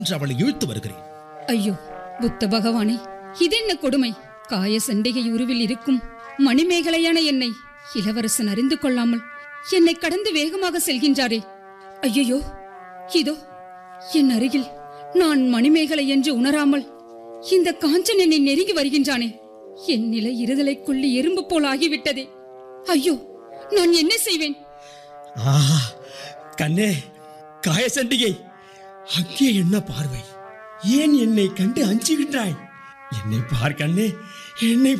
என்று அவளை இழுத்து வருகிறேன் ஐயோ புத்த பகவானே இதென்ன கொடுமை காய சண்டிகை உருவில் இருக்கும் மணிமேகலையான என்னை இளவரசன் அறிந்து கொள்ளாமல் என்னை கடந்து வேகமாக செல்கின்றாரே ஐயோ இதோ என் அருகில் நான் மணிமேகலை என்று உணராமல் இந்த காஞ்சன் என்னை நெருங்கி வருகின்றானே என் நிலை இருதலைக்குள்ளி எறும்பு போல் ஆகிவிட்டதே ஐயோ நான் என்ன செய்வேன் ஆஹா கண்ணே காயசண்டிகை அங்கே என்ன பார்வை ஏன் என்னை கண்டு அஞ்சுகின்றாய் என்னை பார் கண்ணே என்னை